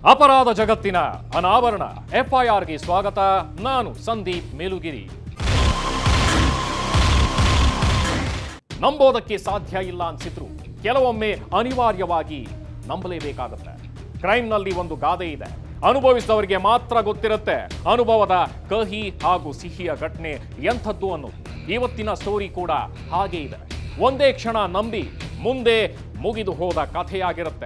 ಅಪರಾಧ ಜಗತ್ತಿನ ಅನಾವರಣ ಎಫ್ಐಆರ್ಗೆ ಸ್ವಾಗತ ನಾನು ಸಂದೀಪ್ ಮೇಲುಗಿರಿ ನಂಬೋದಕ್ಕೆ ಸಾಧ್ಯ ಇಲ್ಲ ಅನ್ಸಿದ್ರು ಕೆಲವೊಮ್ಮೆ ಅನಿವಾರ್ಯವಾಗಿ ನಂಬಲೇಬೇಕಾಗುತ್ತೆ ಕ್ರೈಮ್ನಲ್ಲಿ ಒಂದು ಗಾದೆ ಇದೆ ಅನುಭವಿಸಿದವರಿಗೆ ಮಾತ್ರ ಗೊತ್ತಿರುತ್ತೆ ಅನುಭವದ ಕಹಿ ಹಾಗೂ ಸಿಹಿಯ ಘಟನೆ ಎಂಥದ್ದು ಅನ್ನೋದು ಇವತ್ತಿನ ಸ್ಟೋರಿ ಕೂಡ ಹಾಗೆ ಇದೆ ಒಂದೇ ಕ್ಷಣ ನಂಬಿ ಮುಂದೆ ಮುಗಿದು ಹೋದ ಕಥೆಯಾಗಿರುತ್ತೆ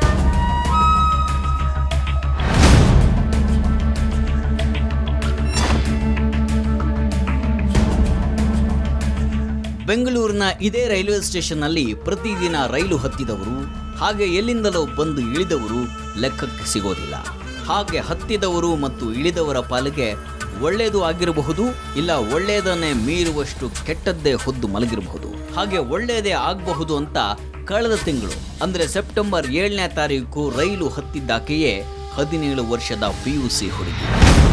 ಬೆಂಗಳೂರಿನ ಇದೇ ರೈಲ್ವೆ ಸ್ಟೇಷನ್ನಲ್ಲಿ ಪ್ರತಿದಿನ ರೈಲು ಹತ್ತಿದವರು ಹಾಗೆ ಎಲ್ಲಿಂದಲೋ ಬಂದು ಇಳಿದವರು ಲೆಕ್ಕಕ್ಕೆ ಸಿಗೋದಿಲ್ಲ ಹಾಗೆ ಹತ್ತಿದವರು ಮತ್ತು ಇಳಿದವರ ಪಾಲಿಗೆ ಒಳ್ಳೆಯದು ಆಗಿರಬಹುದು ಇಲ್ಲ ಒಳ್ಳೆಯದನ್ನೇ ಮೀರುವಷ್ಟು ಕೆಟ್ಟದ್ದೇ ಹೊದ್ದು ಮಲಗಿರಬಹುದು ಹಾಗೆ ಒಳ್ಳೆಯದೇ ಆಗಬಹುದು ಅಂತ ಕಳೆದ ತಿಂಗಳು ಅಂದ್ರೆ ಸೆಪ್ಟೆಂಬರ್ ಏಳನೇ ತಾರೀಕು ರೈಲು ಹತ್ತಿದ್ದಾಕೆಯೇ ಹದಿನೇಳು ವರ್ಷದ ಪಿ ಯು ಸಿ ಹುಡುಗಿ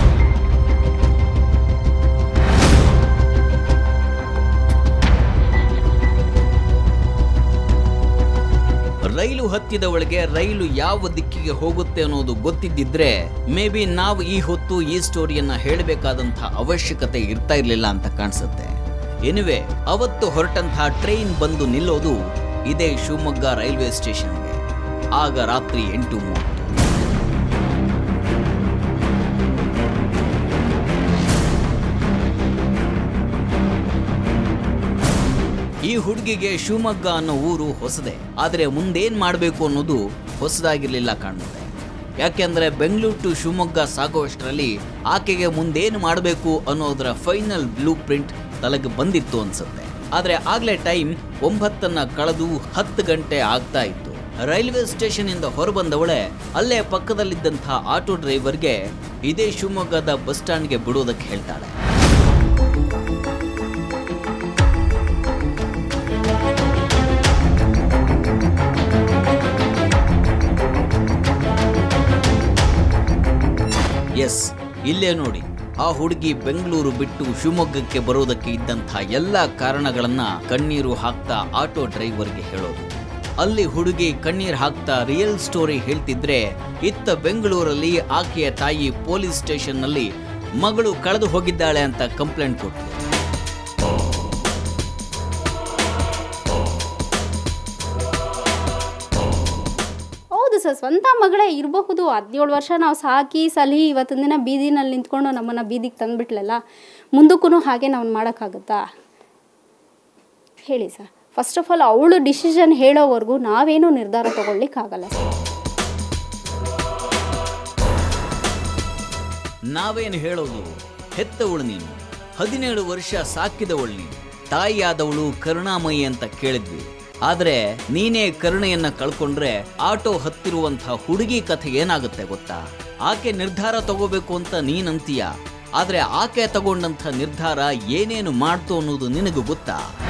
ರೈಲು ಹತ್ತಿದವಳಿಗೆ ರೈಲು ಯಾವ ದಿಕ್ಕಿಗೆ ಹೋಗುತ್ತೆ ಅನ್ನೋದು ಗೊತ್ತಿದ್ದಿದ್ರೆ ಮೇ ಬಿ ನಾವು ಈ ಹೊತ್ತು ಈ ಸ್ಟೋರಿಯನ್ನ ಹೇಳಬೇಕಾದಂಥ ಅವಶ್ಯಕತೆ ಇರ್ತಾ ಇರಲಿಲ್ಲ ಅಂತ ಕಾಣಿಸುತ್ತೆ ಎನಿವೆ ಅವತ್ತು ಹೊರಟಂತಹ ಟ್ರೈನ್ ಬಂದು ನಿಲ್ಲೋದು ಇದೇ ಶಿವಮೊಗ್ಗ ರೈಲ್ವೆ ಸ್ಟೇಷನ್ಗೆ ಆಗ ರಾತ್ರಿ ಎಂಟು ಮೂವತ್ತು ಈ ಹುಡುಗಿಗೆ ಶಿವಮೊಗ್ಗ ಅನ್ನೋ ಊರು ಹೊಸದೇ ಆದರೆ ಮುಂದೇನ್ ಮಾಡಬೇಕು ಅನ್ನೋದು ಹೊಸದಾಗಿರ್ಲಿಲ್ಲ ಕಾಣುತ್ತೆ ಯಾಕೆಂದ್ರೆ ಬೆಂಗಳೂರು ಟು ಶಿವಮೊಗ್ಗ ಸಾಗುವಷ್ಟರಲ್ಲಿ ಆಕೆಗೆ ಮುಂದೇನು ಮಾಡಬೇಕು ಅನ್ನೋದರ ಫೈನಲ್ ಬ್ಲೂ ಪ್ರಿಂಟ್ ತಲೆಗೆ ಬಂದಿತ್ತು ಅನ್ಸುತ್ತೆ ಆದ್ರೆ ಆಗ್ಲೇ ಟೈಮ್ ಒಂಬತ್ತನ್ನ ಕಳೆದು ಹತ್ತು ಗಂಟೆ ಆಗ್ತಾ ಇತ್ತು ರೈಲ್ವೆ ಸ್ಟೇಷನ್ ಇಂದ ಹೊರಬಂದವಳೆ ಅಲ್ಲೇ ಪಕ್ಕದಲ್ಲಿದ್ದಂಥ ಆಟೋ ಡ್ರೈವರ್ಗೆ ಇದೇ ಶಿವಮೊಗ್ಗದ ಬಸ್ ಸ್ಟ್ಯಾಂಡ್ಗೆ ಬಿಡೋದಕ್ಕೆ ಹೇಳ್ತಾಳೆ ಎಸ್ ಇಲ್ಲೇ ನೋಡಿ ಆ ಹುಡುಗಿ ಬೆಂಗಳೂರು ಬಿಟ್ಟು ಶಿವಮೊಗ್ಗಕ್ಕೆ ಬರೋದಕ್ಕೆ ಇದ್ದಂಥ ಎಲ್ಲ ಕಾರಣಗಳನ್ನ ಕಣ್ಣೀರು ಹಾಕ್ತಾ ಆಟೋ ಡ್ರೈವರ್ಗೆ ಹೇಳೋದು ಅಲ್ಲಿ ಹುಡುಗಿ ಕಣ್ಣೀರ್ ಹಾಕ್ತಾ ರಿಯಲ್ ಸ್ಟೋರಿ ಹೇಳ್ತಿದ್ರೆ ಇತ್ತ ಬೆಂಗಳೂರಲ್ಲಿ ಆಕೆಯ ತಾಯಿ ಪೊಲೀಸ್ ಸ್ಟೇಷನ್ನಲ್ಲಿ ಮಗಳು ಕಳೆದು ಹೋಗಿದ್ದಾಳೆ ಅಂತ ಕಂಪ್ಲೇಂಟ್ ಕೊಟ್ಟರು ಹೌದು ಸರ್ ಸ್ವಂತ ಮಗಳೇ ಇರಬಹುದು ಹದಿನೇಳು ವರ್ಷ ನಾವು ಸಾಕಿ ಸಲಹಿ ಇವತ್ತಿನ ದಿನ ಬೀದಿನಲ್ಲಿ ನಿಂತ್ಕೊಂಡು ನಮ್ಮನ್ನು ಬೀದಿಗೆ ತಂದುಬಿಟ್ಲಲ್ಲ ಮುಂದಕ್ಕೂ ಹಾಗೆ ನಾವು ಮಾಡೋಕ್ಕಾಗುತ್ತಾ ಹೇಳಿ ಸರ್ ಫಸ್ಟ್ ಆಫ್ ಆಲ್ ಅವಳು ಡಿಸಿಷನ್ ಹೇಳೋವರೆಗೂ ನಾವೇನು ನಿರ್ಧಾರ ತಗೊಳ್ಲಿಕ್ಕಾಗಲ್ಲ ಸರ್ ನಾವೇನು ಹೇಳೋದು ಹೆತ್ತವಳು ನೀನು ಹದಿನೇಳು ವರ್ಷ ಸಾಕಿದವಳು ನೀನು ತಾಯಿಯಾದವಳು ಕರುಣಾಮಯಿ ಅಂತ ಕೇಳಿದ್ವಿ ಆದ್ರೆ ನೀನೇ ಕರುಣೆಯನ್ನ ಕಳ್ಕೊಂಡ್ರೆ ಆಟೋ ಹತ್ತಿರುವಂಥ ಹುಡುಗಿ ಕಥೆ ಏನಾಗುತ್ತೆ ಗೊತ್ತಾ ಆಕೆ ನಿರ್ಧಾರ ತಗೋಬೇಕು ಅಂತ ನೀನಂತೀಯ ಆದ್ರೆ ಆಕೆ ತಗೊಂಡಂಥ ನಿರ್ಧಾರ ಏನೇನು ಮಾಡ್ತು ಅನ್ನೋದು ನಿನಗೆ ಗೊತ್ತಾ